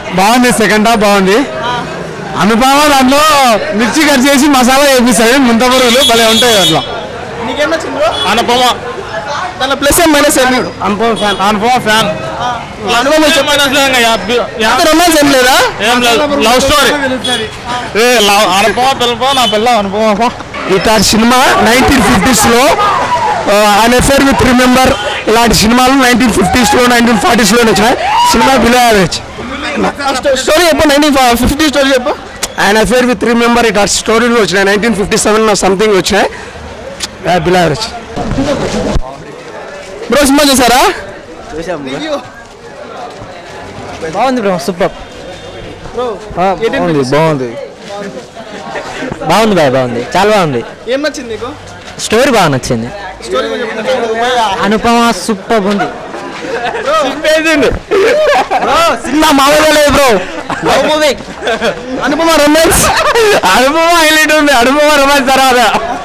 బాగుంది second half బాగుంది అనుపమ దాంట్లో మిర్చి కట్ చేసి మసాలా వేపిస్తాడు ముంతపరులు భలే ఉంటాయి అట్లా నీకేం నచ్చింది బ్రో అనుపమ దాంట్లో ప్లస్ ఏం మైనస్ ఏం Anupama fan Anupama fan romance ఏం లేదా ఏం లేదు లవ్ స్టోరీ ఏ లవ్ అనుపమ పిల్లపో నా పిల్ల అనుపమ ఇట్లాంటి సినిమా నైన్టీన్ ఫిఫ్టీస్లో అన్ ఎఫేర్ విత్ రిమెంబర్ ఇలాంటి సినిమాలు నైన్టీన్ ఫిఫ్టీస్లో నైన్టీన్ ఫార్టీస్లో వచ్చినాయి సినిమా బిలో యావరేజ్ స్టోరీ చెప్పు నైన్టీన్ ఫిఫ్టీ స్టోరీ చెప్పు ఆయన అఫేర్ విత్ రిమెంబర్ ఇట్లాంటి స్టోరీలు వచ్చినాయి నైన్టీన్ ఫిఫ్టీ సెవెన్ సంథింగ్ వచ్చినాయి బిలో యావరేజ్ బ్రో సినిమా చూసారా బాగుంది బ్రో సూపర్ బాగుంది బాగుంది బాగుంది బాయ్ బాగుంది చాలా బాగుంది ఏం నచ్చింది నీకు స్టోరీ బాగా నచ్చింది స్టోరీ అనుపమ సూపర్ ఉంది సినిమా మామూలుగా లేదు bro love movie Anupama romance అనుభవం హైలైట్ ఉంది అనుభవం రొమాన్స్ తర్వాత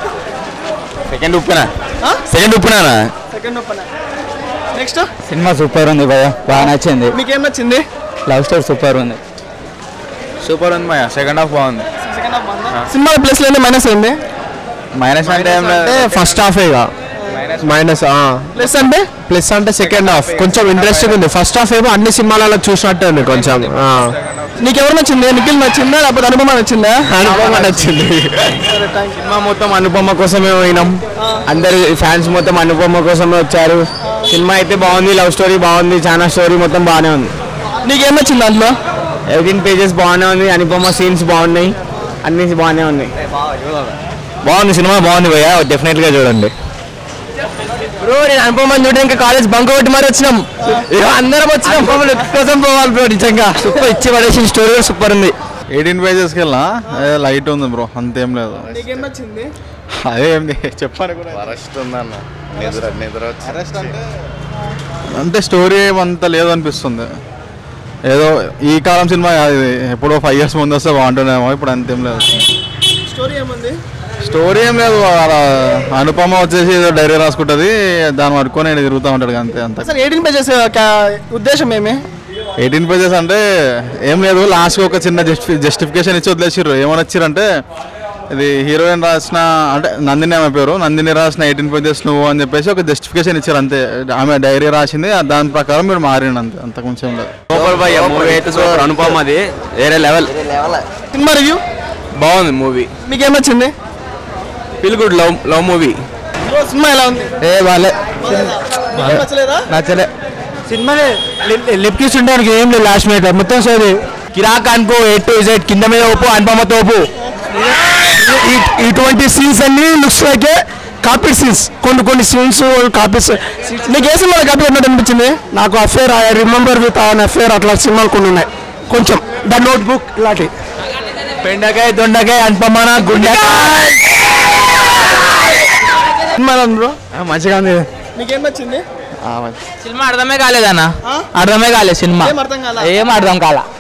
సెకండ్ ఉప్పునా సెకండ్ ఉప్పునా సెకండ్ ఓపెన్ నెక్స్ట్ సినిమా సూపర్ ఉంది భయ బాగా నచ్చింది మీకేం నచ్చింది లవ్ స్టోరీ సూపర్ ఉంది సూపర్ ఉంది మాయా సెకండ్ హాఫ్ బాగుంది సినిమా ప్లస్ లేని మైనస్ ఏంది మైనస్ అంటే ఏం లేదు ఫస్ట్ హాఫ్ ఇక మైనస్ ప్లస్ అంటే ప్లస్ అంటే సెకండ్ హాఫ్ కొంచెం ఇంట్రెస్టింగ్ ఉంది ఫస్ట్ హాఫ్ ఏమో అన్ని సినిమాలలో చూసినట్టే ఉంది కొంచెం ఆ. నీకెవరు నచ్చింది నిఖిల్ నచ్చిందా లేకపోతే అనుపమ నచ్చిందా అనుపమ నచ్చింది సినిమా మొత్తం అనుపమ కోసమే పోయినాం అందరు ఫ్యాన్స్ మొత్తం అనుపమ కోసమే వచ్చారు సినిమా అయితే బాగుంది లవ్ స్టోరీ బాగుంది చాలా స్టోరీ మొత్తం బాగానే ఉంది నీకేం నచ్చింది దాంట్లో ఎయిటీన్ పేజెస్ బాగానే ఉంది అనుపమ సీన్స్ బాగున్నాయి అన్ని బాగానే ఉన్నాయి బాగుంది సినిమా బాగుంది భయ్య డెఫినెట్ గా చూడండి బ్రో నేను అనుపమ చూడడానికి కాలేజ్ బంక్ కొట్టి మరి వచ్చినాం ఇక అందరం వచ్చినాం కోసం పోవాలి బ్రో నిజంగా సూపర్ ఇచ్చి పడేసిన స్టోరీ సూపర్ ఉంది ఎయిటీన్ పేజెస్కి వెళ్ళా లైట్ ఉంది బ్రో అంతేం లేదు నీకేం నచ్చింది అదే ఏం చెప్పాను కూడా అరెస్ట్ ఉందన్న నిద్ర నిద్ర అరెస్ట్ అంటే అంటే స్టోరీ ఏమంత లేదు అనిపిస్తుంది ఏదో ఈ కాలం సినిమా కాదు ఇది ఎప్పుడో ఫైవ్ ఇయర్స్ ముందు వస్తే బాగుంటుందేమో ఇప్పుడు అంతేం లేదు స్టోరీ ఏముంది స్టోరీ ఏం లేదు అలా అనుపమ వచ్చేసి ఏదో డైరీ రాసుకుంటుంది దాని వరకు నేను తిరుగుతూ ఉంటాడు అంతే అంత అసలు ఎయిటీన్ పేజెస్ ఉద్దేశం ఏమి ఎయిటీన్ పేజెస్ అంటే ఏం లేదు లాస్ట్కి ఒక చిన్న జస్టి జస్టిఫికేషన్ ఇచ్చి వదిలేసిర్రు ఏమని వచ్చిర్రంటే ఇది హీరోయిన్ రాసిన అంటే నందిని ఆమె పేరు నందిని రాసిన ఎయిటీన్ పేజెస్ నువ్వు అని చెప్పేసి ఒక జస్టిఫికేషన్ ఇచ్చారు అంతే ఆమె డైరీ రాసింది ఆ దాని ప్రకారం మీరు మారిండు అంతే అంతకు మించి ఏం లేదు సూపర్ భయ్య మూవీ అయితే సూపర్ అనుపమది వేరే లెవెల్ సినిమా రివ్యూ బాగుంది మూవీ మీకేం నచ్చింది feel good love love movie bro సినిమా ఎలా ఉంది ఏ వాళ్ళే మీకేం నచ్చలేదా నచ్చలే సినిమా లిప్ కిస్ ఉండడానికి ఏం లేదు లాస్ట్ మినిట్ మొత్తం సోది కిరాక్ అనుకో ఏ టు జెడ్ కింద మీద ఒప్పు అనుపమతో ఒప్పు ఈ- ఇటువంటి సీన్స్ అన్ని లుక్స్ లైక్ కాపీ సీన్స్ కొన్ని కొన్ని సీన్స్ కాపీస్ నీకు ఏ సినిమా కాపీ ఉన్నట్టు అనిపించింది నాకు అఫేర్ ఐ రిమెంబర్ విత్ ఆయన అఫేర్ అట్లా సినిమాలు కొన్ని ఉన్నాయి కొంచెం ద నోట్ బుక్ ఇలాంటి బెండకాయ దొండకాయ అనుపమాన గుండెకాయ సినిమా ఎలా ఉంది బ్రో మంచిగా ఉంది నీకేం నచ్చింది సినిమా అర్థమే కాలేదన్న ఆ? అర్థమే కాలేదు సినిమా ఏం అర్థం కాలా ఏం అర్థం కాల